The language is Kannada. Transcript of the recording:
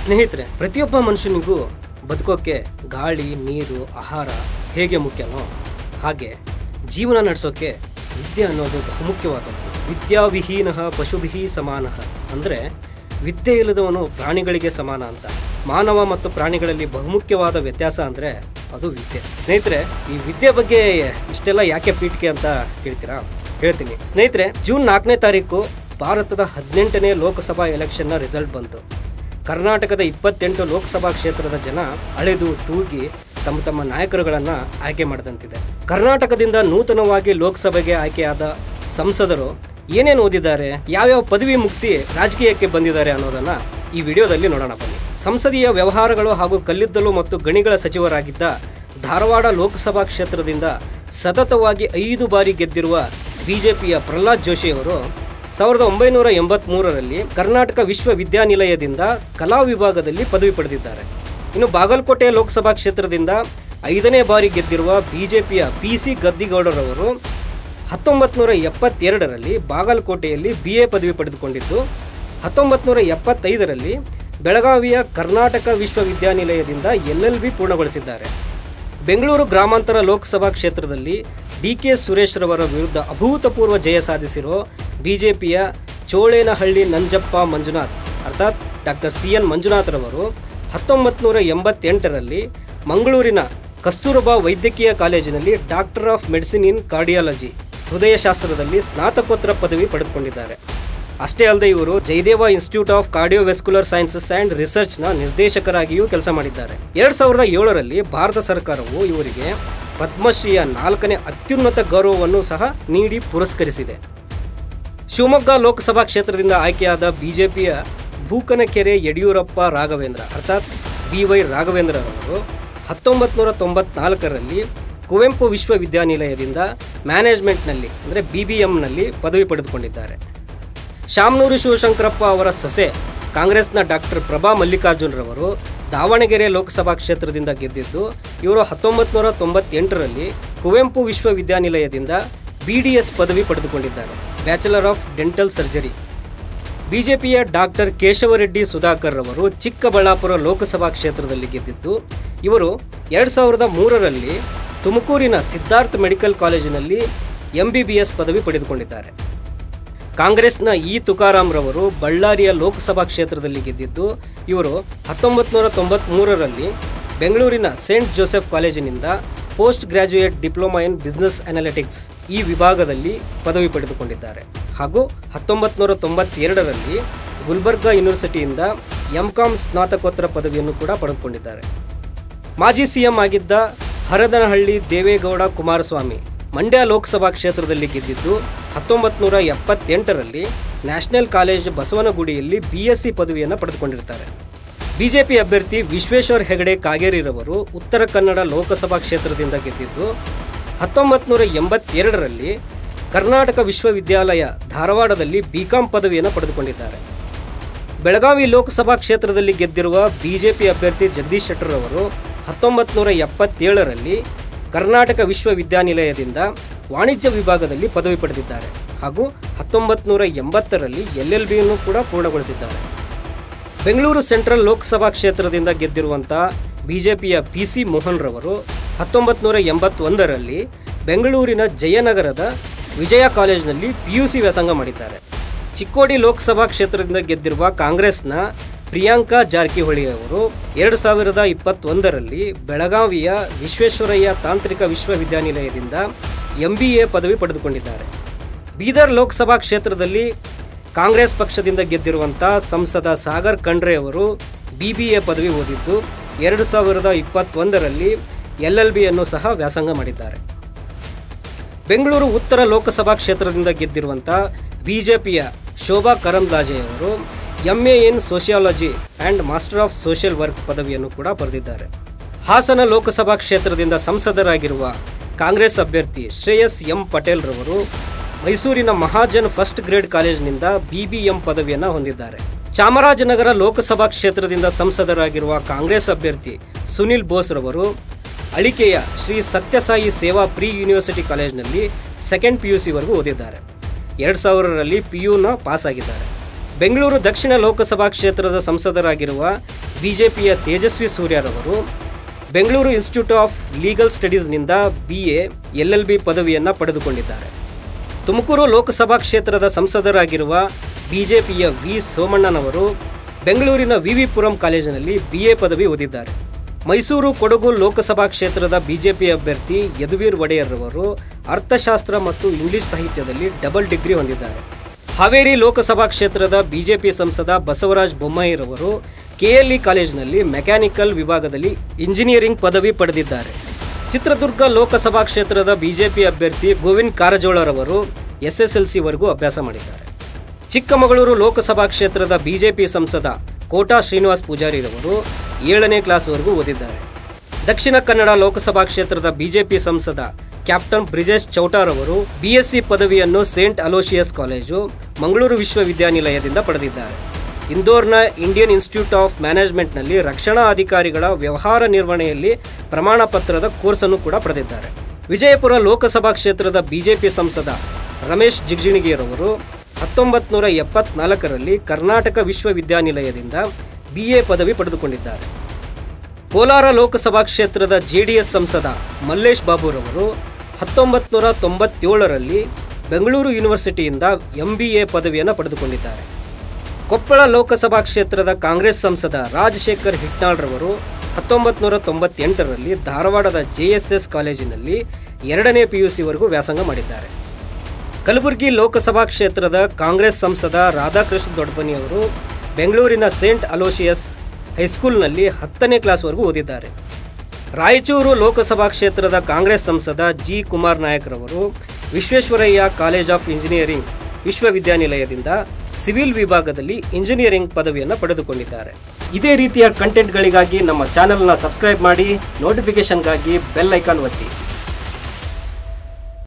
ಸ್ನೇಹಿತರೆ ಪ್ರತಿಯೊಬ್ಬ ಮನುಷ್ಯನಿಗೂ ಬದುಕೋಕ್ಕೆ ಗಾಳಿ ನೀರು ಆಹಾರ ಹೇಗೆ ಮುಖ್ಯನೋ ಹಾಗೆ ಜೀವನ ನಡೆಸೋಕೆ ವಿದ್ಯೆ ಅನ್ನೋದು ಬಹುಮುಖ್ಯವಾದದ್ದು ವಿದ್ಯಾವಿಹೀನ ಪಶುಭಿಹಿ ಸಮಾನ ಅಂದರೆ ವಿದ್ಯೆ ಇಲ್ಲದವನು ಪ್ರಾಣಿಗಳಿಗೆ ಸಮಾನ ಅಂತ ಮಾನವ ಮತ್ತು ಪ್ರಾಣಿಗಳಲ್ಲಿ ಬಹುಮುಖ್ಯವಾದ ವ್ಯತ್ಯಾಸ ಅಂದರೆ ಅದು ವಿದ್ಯೆ ಸ್ನೇಹಿತರೆ ಈ ವಿದ್ಯೆ ಬಗ್ಗೆ ಇಷ್ಟೆಲ್ಲ ಯಾಕೆ ಪೀಠಿಕೆ ಅಂತ ಕೇಳ್ತೀರಾ ಹೇಳ್ತೀನಿ ಸ್ನೇಹಿತರೆ ಜೂನ್ ನಾಲ್ಕನೇ ತಾರೀಕು ಭಾರತದ ಹದಿನೆಂಟನೇ ಲೋಕಸಭಾ ಎಲೆಕ್ಷನ್ನ ರಿಸಲ್ಟ್ ಬಂತು ಕರ್ನಾಟಕದ ಇಪ್ಪತ್ತೆಂಟು ಲೋಕಸಭಾ ಕ್ಷೇತ್ರದ ಜನ ಅಳೆದು ತೂಗಿ ತಮ್ಮ ತಮ್ಮ ನಾಯಕರುಗಳನ್ನು ಆಯ್ಕೆ ಮಾಡಿದಂತಿದೆ ಕರ್ನಾಟಕದಿಂದ ನೂತನವಾಗಿ ಲೋಕಸಭೆಗೆ ಆಯ್ಕೆಯಾದ ಸಂಸದರು ಏನೇನು ಓದಿದ್ದಾರೆ ಯಾವ್ಯಾವ ಪದವಿ ಮುಗಿಸಿ ರಾಜಕೀಯಕ್ಕೆ ಬಂದಿದ್ದಾರೆ ಅನ್ನೋದನ್ನ ಈ ವಿಡಿಯೋದಲ್ಲಿ ನೋಡೋಣ ಬನ್ನಿ ಸಂಸದೀಯ ವ್ಯವಹಾರಗಳು ಹಾಗೂ ಕಲ್ಲಿದ್ದಲು ಮತ್ತು ಗಣಿಗಳ ಸಚಿವರಾಗಿದ್ದ ಧಾರವಾಡ ಲೋಕಸಭಾ ಕ್ಷೇತ್ರದಿಂದ ಸತತವಾಗಿ ಐದು ಬಾರಿ ಗೆದ್ದಿರುವ ಬಿಜೆಪಿಯ ಪ್ರಹ್ಲಾದ್ ಜೋಶಿ ಅವರು ಸಾವಿರದ ಒಂಬೈನೂರ ಎಂಬತ್ಮೂರರಲ್ಲಿ ಕರ್ನಾಟಕ ವಿಶ್ವವಿದ್ಯಾನಿಲಯದಿಂದ ಕಲಾ ವಿಭಾಗದಲ್ಲಿ ಪದವಿ ಪಡೆದಿದ್ದಾರೆ ಇನ್ನು ಬಾಗಲಕೋಟೆ ಲೋಕಸಭಾ ಕ್ಷೇತ್ರದಿಂದ ಐದನೇ ಬಾರಿ ಗೆದ್ದಿರುವ ಬಿಜೆಪಿಯ ಪಿ ಸಿ ಗದ್ದಿಗೌಡರವರು ಹತ್ತೊಂಬತ್ತು ನೂರ ಎಪ್ಪತ್ತೆರಡರಲ್ಲಿ ಬಾಗಲಕೋಟೆಯಲ್ಲಿ ಬಿ ಎ ಪದವಿ ಪಡೆದುಕೊಂಡಿದ್ದು ಹತ್ತೊಂಬತ್ತು ನೂರ ಎಪ್ಪತ್ತೈದರಲ್ಲಿ ಬೆಳಗಾವಿಯ ಕರ್ನಾಟಕ ವಿಶ್ವವಿದ್ಯಾನಿಲಯದಿಂದ ಎಲ್ ಎಲ್ ಬಿ ಪೂರ್ಣಗೊಳಿಸಿದ್ದಾರೆ ಬೆಂಗಳೂರು ಗ್ರಾಮಾಂತರ ಲೋಕಸಭಾ ಕ್ಷೇತ್ರದಲ್ಲಿ ಡಿ ಕೆ ಸುರೇಶ್ ರವರ ವಿರುದ್ಧ ಅಭೂತಪೂರ್ವ ಜಯ ಸಾಧಿಸಿರೋ ಬಿಜೆಪಿಯ ಚೋಳೇನಹಳ್ಳಿ ನಂಜಪ್ಪ ಮಂಜುನಾಥ್ ಅರ್ಥಾತ್ ಡಾಕ್ಟರ್ ಸಿ ಎನ್ ಮಂಜುನಾಥ್ರವರು ಹತ್ತೊಂಬತ್ತು ನೂರ ಎಂಬತ್ತೆಂಟರಲ್ಲಿ ಮಂಗಳೂರಿನ ಕಸ್ತೂರಬಾ ವೈದ್ಯಕೀಯ ಕಾಲೇಜಿನಲ್ಲಿ doctor of medicine in cardiology ಹೃದಯಶಾಸ್ತ್ರದಲ್ಲಿ ಸ್ನಾತಕೋತ್ತರ ಪದವಿ ಪಡೆದುಕೊಂಡಿದ್ದಾರೆ ಅಷ್ಟೇ ಅಲ್ಲದೆ ಇವರು Jayadeva institute of cardiovascular sciences and ರಿಸರ್ಚ್ನ ನಿರ್ದೇಶಕರಾಗಿಯೂ ಕೆಲಸ ಮಾಡಿದ್ದಾರೆ ಎರಡು ಸಾವಿರದ ಏಳರಲ್ಲಿ ಭಾರತ ಸರ್ಕಾರವು ಇವರಿಗೆ ಪದ್ಮಶ್ರೀಯ ನಾಲ್ಕನೇ ಅತ್ಯುನ್ನತ ಗೌರವವನ್ನು ಸಹ ನೀಡಿ ಪುರಸ್ಕರಿಸಿದೆ ಶಿವಮೊಗ್ಗ ಲೋಕಸಭಾ ಕ್ಷೇತ್ರದಿಂದ ಆಯ್ಕೆಯಾದ ಬಿಜೆಪಿಯ ಬೂಕನಕೆರೆ ಯಡಿಯೂರಪ್ಪ ರಾಘವೇಂದ್ರ ಅರ್ಥಾತ್ ಬಿ ವೈ ರಾಘವೇಂದ್ರರವರು ಹತ್ತೊಂಬತ್ತು ನೂರ ತೊಂಬತ್ನಾಲ್ಕರಲ್ಲಿ ಕುವೆಂಪು ವಿಶ್ವವಿದ್ಯಾನಿಲಯದಿಂದ ಮ್ಯಾನೇಜ್ಮೆಂಟ್ನಲ್ಲಿ ಅಂದರೆ ಬಿ ಬಿ ಎಂನಲ್ಲಿ ಪದವಿ ಪಡೆದುಕೊಂಡಿದ್ದಾರೆ ಶಾಮನೂರು ಶಿವಶಂಕರಪ್ಪ ಅವರ ಸೊಸೆ ಕಾಂಗ್ರೆಸ್ನ ಡಾಕ್ಟರ್ ಪ್ರಭಾ ಮಲ್ಲಿಕಾರ್ಜುನ್ರವರು ದಾವಣಗೆರೆ ಲೋಕಸಭಾ ಕ್ಷೇತ್ರದಿಂದ ಗೆದ್ದಿದ್ದು ಇವರು ಹತ್ತೊಂಬತ್ತು ನೂರ ತೊಂಬತ್ತೆಂಟರಲ್ಲಿ ಕುವೆಂಪು ವಿಶ್ವವಿದ್ಯಾನಿಲಯದಿಂದ ಬಿ ಡಿ ಎಸ್ ಪದವಿ ಪಡೆದುಕೊಂಡಿದ್ದಾರೆ ಬ್ಯಾಚುಲರ್ ಆಫ್ ಡೆಂಟಲ್ ಸರ್ಜರಿ ಬಿಜೆಪಿಯ ಡಾಕ್ಟರ್ ಕೇಶವರೆಡ್ಡಿ ಸುಧಾಕರ್ ರವರು ಚಿಕ್ಕಬಳ್ಳಾಪುರ ಲೋಕಸಭಾ ಕ್ಷೇತ್ರದಲ್ಲಿ ಗೆದ್ದಿದ್ದು ಇವರು ಎರಡು ಸಾವಿರದ ಮೂರರಲ್ಲಿ ತುಮಕೂರಿನ ಸಿದ್ಧಾರ್ಥ ಮೆಡಿಕಲ್ ಕಾಲೇಜಿನಲ್ಲಿ ಎಂ ಬಿ ಬಿ ಎಸ್ ಪದವಿ ಪಡೆದುಕೊಂಡಿದ್ದಾರೆ ಕಾಂಗ್ರೆಸ್ನ ಇ ತುಕಾರಾಮ್ ರವರು ಬಳ್ಳಾರಿಯ ಲೋಕಸಭಾ ಕ್ಷೇತ್ರದಲ್ಲಿ ಗೆದ್ದಿದ್ದು ಇವರು ಹತ್ತೊಂಬತ್ತು ನೂರ ತೊಂಬತ್ತ್ಮೂರರಲ್ಲಿ ಬೆಂಗಳೂರಿನ ಸೇಂಟ್ ಜೋಸೆಫ್ ಕಾಲೇಜಿನಿಂದ post graduate diploma in business analytics ಈ ವಿಭಾಗದಲ್ಲಿ ಪದವಿ ಪಡೆದುಕೊಂಡಿದ್ದಾರೆ ಹಾಗೂ ಹತ್ತೊಂಬತ್ತು ನೂರ ತೊಂಬತ್ತೆರಡರಲ್ಲಿ ಗುಲ್ಬರ್ಗಾ ಯೂನಿವರ್ಸಿಟಿಯಿಂದ ಎಂ ಕಾಮ್ ಸ್ನಾತಕೋತ್ತರ ಪದವಿಯನ್ನು ಕೂಡ ಪಡೆದುಕೊಂಡಿದ್ದಾರೆ ಮಾಜಿ ಸಿಎಂ ಆಗಿದ್ದ ಹರದನಹಳ್ಳಿ ದೇವೇಗೌಡ ಕುಮಾರಸ್ವಾಮಿ ಮಂಡ್ಯ ಲೋಕಸಭಾ ಕ್ಷೇತ್ರದಲ್ಲಿ ಗೆದ್ದಿದ್ದು ಹತ್ತೊಂಬತ್ತು ನೂರ ಎಪ್ಪತ್ತೆಂಟರಲ್ಲಿ ನ್ಯಾಷನಲ್ ಕಾಲೇಜ್ ಬಸವನಗುಡಿಯಲ್ಲಿ ಬಿ ಎಸ್ ಸಿ ಪದವಿಯನ್ನು ಪಡೆದುಕೊಂಡಿರ್ತಾರೆ ಬಿಜೆಪಿ ಅಭ್ಯರ್ಥಿ ವಿಶ್ವೇಶ್ವರ್ ಹೆಗಡೆ ಕಾಗೇರಿರವರು ಉತ್ತರ ಕನ್ನಡ ಲೋಕಸಭಾ ಕ್ಷೇತ್ರದಿಂದ ಗೆದ್ದಿದ್ದು ಹತ್ತೊಂಬತ್ತು ನೂರ ಎಂಬತ್ತೆರಡರಲ್ಲಿ ಕರ್ನಾಟಕ ವಿಶ್ವವಿದ್ಯಾಲಯ ಧಾರವಾಡದಲ್ಲಿ ಬಿಕಾಂ ಪದವಿಯನ್ನು ಪಡೆದುಕೊಂಡಿದ್ದಾರೆ ಬೆಳಗಾವಿ ಲೋಕಸಭಾ ಕ್ಷೇತ್ರದಲ್ಲಿ ಗೆದ್ದಿರುವ ಬಿಜೆಪಿ ಅಭ್ಯರ್ಥಿ ಜಗದೀಶ್ ಶೆಟ್ಟರ್ ಅವರು ಹತ್ತೊಂಬತ್ತು ನೂರ ಎಪ್ಪತ್ತೇಳರಲ್ಲಿ ಕರ್ನಾಟಕ ವಿಶ್ವವಿದ್ಯಾನಿಲಯದಿಂದ ವಾಣಿಜ್ಯ ವಿಭಾಗದಲ್ಲಿ ಪದವಿ ಪಡೆದಿದ್ದಾರೆ ಹಾಗೂ ಹತ್ತೊಂಬತ್ತು ನೂರ ಎಂಬತ್ತರಲ್ಲಿ ಎಲ್ ಎಲ್ ಬಿಯನ್ನು ಕೂಡ ಪೂರ್ಣಗೊಳಿಸಿದ್ದಾರೆ ಬೆಂಗಳೂರು ಸೆಂಟ್ರಲ್ ಲೋಕಸಭಾ ಕ್ಷೇತ್ರದಿಂದ ಗೆದ್ದಿರುವಂಥ ಬಿಜೆಪಿಯ ಪಿ ಸಿ ಮೋಹನ್ ರವರು ಹತ್ತೊಂಬತ್ತು ನೂರ ಎಂಬತ್ತೊಂದರಲ್ಲಿ ಬೆಂಗಳೂರಿನ ಜಯನಗರದ ವಿಜಯ ಕಾಲೇಜಿನಲ್ಲಿ ಪಿ ಯು ಸಿ ವ್ಯಾಸಂಗ ಮಾಡಿದ್ದಾರೆ ಚಿಕ್ಕೋಡಿ ಲೋಕಸಭಾ ಕ್ಷೇತ್ರದಿಂದ ಗೆದ್ದಿರುವ ಕಾಂಗ್ರೆಸ್ನ ಪ್ರಿಯಾಂಕಾ ಜಾರಕಿಹೊಳಿ ಅವರು ಎರಡು ಸಾವಿರದ ಇಪ್ಪತ್ತೊಂದರಲ್ಲಿ ಬೆಳಗಾವಿಯ ವಿಶ್ವೇಶ್ವರಯ್ಯ ತಾಂತ್ರಿಕ ವಿಶ್ವವಿದ್ಯಾನಿಲಯದಿಂದ ಎಂ ಬಿ ಎ ಪದವಿ ಪಡೆದುಕೊಂಡಿದ್ದಾರೆ ಬೀದರ್ ಲೋಕಸಭಾ ಕ್ಷೇತ್ರದಲ್ಲಿ ಕಾಂಗ್ರೆಸ್ ಪಕ್ಷದಿಂದ ಗೆದ್ದಿರುವಂಥ ಸಂಸದ ಸಾಗರ್ ಖಂಡ್ರೆ ಅವರು ಬಿ ಬಿ ಎ ಪದವಿ ಓದಿದ್ದು ಎರಡು ಸಾವಿರದ ಇಪ್ಪತ್ತೊಂದರಲ್ಲಿ ಎಲ್ ಎಲ್ ಬಿಯನ್ನು ಸಹ ವ್ಯಾಸಂಗ ಮಾಡಿದ್ದಾರೆ ಬೆಂಗಳೂರು ಉತ್ತರ ಲೋಕಸಭಾ ಕ್ಷೇತ್ರದಿಂದ ಗೆದ್ದಿರುವಂಥ ಬಿಜೆಪಿಯ ಶೋಭಾ ಕರಂದ್ಲಾಜೆ ಅವರು M A in sociology and master of social work ಪದವಿಯನ್ನು ಕೂಡ ಪಡೆದಿದ್ದಾರೆ ಹಾಸನ ಲೋಕಸಭಾ ಕ್ಷೇತ್ರದಿಂದ ಸಂಸದರಾಗಿರುವ ಕಾಂಗ್ರೆಸ್ ಅಭ್ಯರ್ಥಿ ಶ್ರೇಯಸ್ ಎಂ ಪಟೇಲ್ ರವರು ಮೈಸೂರಿನ ಮಹಾಜನ್ ಫಸ್ಟ್ ಗ್ರೇಡ್ ಕಾಲೇಜಿನಿಂದ ಬಿಬಿಎಂ ಪದವಿಯನ್ನು ಹೊಂದಿದ್ದಾರೆ ಚಾಮರಾಜನಗರ ಲೋಕಸಭಾ ಕ್ಷೇತ್ರದಿಂದ ಸಂಸದರಾಗಿರುವ ಕಾಂಗ್ರೆಸ್ ಅಭ್ಯರ್ಥಿ ಸುನಿಲ್ ಬೋಸ್ ರವರು ಅಳಿಕೆಯ ಶ್ರೀ ಸತ್ಯಸಾಯಿ ಸೇವಾ ಪ್ರಿ ಯೂನಿವರ್ಸಿಟಿ ಕಾಲೇಜಿನಲ್ಲಿ ಸೆಕೆಂಡ್ ಪಿ ಯು ಸಿವರೆಗೂ ಓದಿದ್ದಾರೆ ಎರಡು ಸಾವಿರರಲ್ಲಿ ಪಿ ಯುನ ಪಾಸ್ ಆಗಿದ್ದಾರೆ ಬೆಂಗಳೂರು ದಕ್ಷಿಣ ಲೋಕಸಭಾ ಕ್ಷೇತ್ರದ ಸಂಸದರಾಗಿರುವ ಬಿಜೆಪಿಯ ತೇಜಸ್ವಿ ಸೂರ್ಯರವರು ಬೆಂಗಳೂರು ಇನ್ಸ್ಟಿಟ್ಯೂಟ್ ಆಫ್ ಲೀಗಲ್ ಸ್ಟಡೀಸ್ನಿಂದ B A L L B ಪದವಿಯನ್ನು ಪಡೆದುಕೊಂಡಿದ್ದಾರೆ ತುಮಕೂರು ಲೋಕಸಭಾ ಕ್ಷೇತ್ರದ ಸಂಸದರಾಗಿರುವ ಬಿಜೆಪಿಯ ವಿ ಸೋಮಣ್ಣನವರು ಬೆಂಗಳೂರಿನ ವಿ ವಿ ಪುರಂ ಕಾಲೇಜಿನಲ್ಲಿ ಬಿ ಎ ಪದವಿ ಓದಿದ್ದಾರೆ ಮೈಸೂರು ಕೊಡಗು ಲೋಕಸಭಾ ಕ್ಷೇತ್ರದ ಬಿಜೆಪಿ ಅಭ್ಯರ್ಥಿ ಯದುವೀರ್ ಒಡೆಯರ್ರವರು ಅರ್ಥಶಾಸ್ತ್ರ ಮತ್ತು ಇಂಗ್ಲಿಷ್ ಸಾಹಿತ್ಯದಲ್ಲಿ ಡಬಲ್ ಡಿಗ್ರಿ ಹೊಂದಿದ್ದಾರೆ ಹಾವೇರಿ ಲೋಕಸಭಾ ಕ್ಷೇತ್ರದ ಬಿಜೆಪಿ ಸಂಸದ ಬಸವರಾಜ ಬೊಮ್ಮಾಯಿರವರು ಕೆಎಲ್ಇ ಕಾಲೇಜಿನಲ್ಲಿ ಮೆಕ್ಯಾನಿಕಲ್ ವಿಭಾಗದಲ್ಲಿ ಇಂಜಿನಿಯರಿಂಗ್ ಪದವಿ ಪಡೆದಿದ್ದಾರೆ ಚಿತ್ರದುರ್ಗ ಲೋಕಸಭಾ ಕ್ಷೇತ್ರದ ಬಿಜೆಪಿ ಅಭ್ಯರ್ಥಿ ಗೋವಿಂದ್ ಕಾರಜೋಳರವರು ಎಸ್ಎಸ್ಎಲ್ಸಿವರೆಗೂ ಅಭ್ಯಾಸ ಮಾಡಿದ್ದಾರೆ ಚಿಕ್ಕಮಗಳೂರು ಲೋಕಸಭಾ ಕ್ಷೇತ್ರದ ಬಿಜೆಪಿ ಸಂಸದ ಕೋಟಾ ಶ್ರೀನಿವಾಸ್ ಪೂಜಾರಿರವರು ಏಳನೇ ಕ್ಲಾಸ್ವರೆಗೂ ಓದಿದ್ದಾರೆ ದಕ್ಷಿಣ ಕನ್ನಡ ಲೋಕಸಭಾ ಕ್ಷೇತ್ರದ ಬಿಜೆಪಿ ಸಂಸದ ಕ್ಯಾಪ್ಟನ್ ಬ್ರಿಜೇಶ್ ಚೌಟಾರವರು ಬಿಎಸ್ಸಿ ಪದವಿಯನ್ನು ಸೇಂಟ್ ಅಲೋಶಿಯಸ್ ಕಾಲೇಜು ಮಂಗಳೂರು ವಿಶ್ವವಿದ್ಯಾನಿಲಯದಿಂದ ಪಡೆದಿದ್ದಾರೆ ಇಂದೋರ್ನ ಇಂಡಿಯನ್ ಇನ್ಸ್ಟಿಟ್ಯೂಟ್ ಆಫ್ ಮ್ಯಾನೇಜ್ಮೆಂಟ್ನಲ್ಲಿ ರಕ್ಷಣಾ ಅಧಿಕಾರಿಗಳ ವ್ಯವಹಾರ ನಿರ್ವಹಣೆಯಲ್ಲಿ ಪ್ರಮಾಣ ಪತ್ರದ ಕೋರ್ಸನ್ನು ಕೂಡ ಪಡೆದಿದ್ದಾರೆ ವಿಜಯಪುರ ಲೋಕಸಭಾ ಕ್ಷೇತ್ರದ ಬಿಜೆಪಿ ಸಂಸದ ರಮೇಶ್ ಜಿಗಜಿಣಗಿರವರು ಹತ್ತೊಂಬತ್ತು ನೂರ ಎಪ್ಪತ್ನಾಲ್ಕರಲ್ಲಿ ಕರ್ನಾಟಕ ವಿಶ್ವವಿದ್ಯಾನಿಲಯದಿಂದ ಬಿ ಎ ಪದವಿ ಪಡೆದುಕೊಂಡಿದ್ದಾರೆ ಕೋಲಾರ ಲೋಕಸಭಾ ಕ್ಷೇತ್ರದ ಜೆಡಿಎಸ್ ಸಂಸದ ಮಲ್ಲೇಶ್ ಬಾಬುರವರು ಹತ್ತೊಂಬತ್ತು ನೂರ ತೊಂಬತ್ತೇಳರಲ್ಲಿ ಬೆಂಗಳೂರು ಯೂನಿವರ್ಸಿಟಿಯಿಂದ ಎಂ ಬಿ ಎ ಪದವಿಯನ್ನು ಪಡೆದುಕೊಂಡಿದ್ದಾರೆ ಕೊಪ್ಪಳ ಲೋಕಸಭಾ ಕ್ಷೇತ್ರದ ಕಾಂಗ್ರೆಸ್ ಸಂಸದ ರಾಜಶೇಖರ್ ಹಿಟ್ನಾಳ್ರವರು ಹತ್ತೊಂಬತ್ತು ನೂರ ತೊಂಬತ್ತೆಂಟರಲ್ಲಿ ಧಾರವಾಡದ ಜೆಎಸ್ಎಸ್ ಕಾಲೇಜಿನಲ್ಲಿ ಎರಡನೇ ಪಿಯುಸಿವರೆಗೂ ವ್ಯಾಸಂಗ ಮಾಡಿದ್ದಾರೆ ಕಲಬುರಗಿ ಲೋಕಸಭಾ ಕ್ಷೇತ್ರದ ಕಾಂಗ್ರೆಸ್ ಸಂಸದ ರಾಧಾಕೃಷ್ಣ ದೊಡ್ಡಬನಿಯವರು ಬೆಂಗಳೂರಿನ ಸೇಂಟ್ ಅಲೋಶಿಯಸ್ ಹೈಸ್ಕೂಲ್ನಲ್ಲಿ ಹತ್ತನೇ ಕ್ಲಾಸ್ವರೆಗೂ ಓದಿದ್ದಾರೆ ರಾಯಚೂರು ಲೋಕಸಭಾ ಕ್ಷೇತ್ರದ ಕಾಂಗ್ರೆಸ್ ಸಂಸದ ಜಿ ಕುಮಾರ್ ನಾಯಕ್ರವರು ವಿಶ್ವೇಶ್ವರಯ್ಯ ಕಾಲೇಜ್ ಆಫ್ ಇಂಜಿನಿಯರಿಂಗ್ ವಿಶ್ವವಿದ್ಯಾನಿಲಯದಿಂದ ಸಿವಿಲ್ ವಿಭಾಗದಲ್ಲಿ ಇಂಜಿನಿಯರಿಂಗ್ ಪದವಿಯನ್ನು ಪಡೆದುಕೊಂಡಿದ್ದಾರೆ ಇದೇ ರೀತಿಯ ಕಂಟೆಂಟ್ಗಳಿಗಾಗಿ ನಮ್ಮ ಚಾನೆಲ್ನ ಸಬ್ಸ್ಕ್ರೈಬ್ ಮಾಡಿ ನೋಟಿಫಿಕೇಷನ್ಗಾಗಿ ಬೆಲ್ ಐಕಾನ್ ಒತ್ತಿ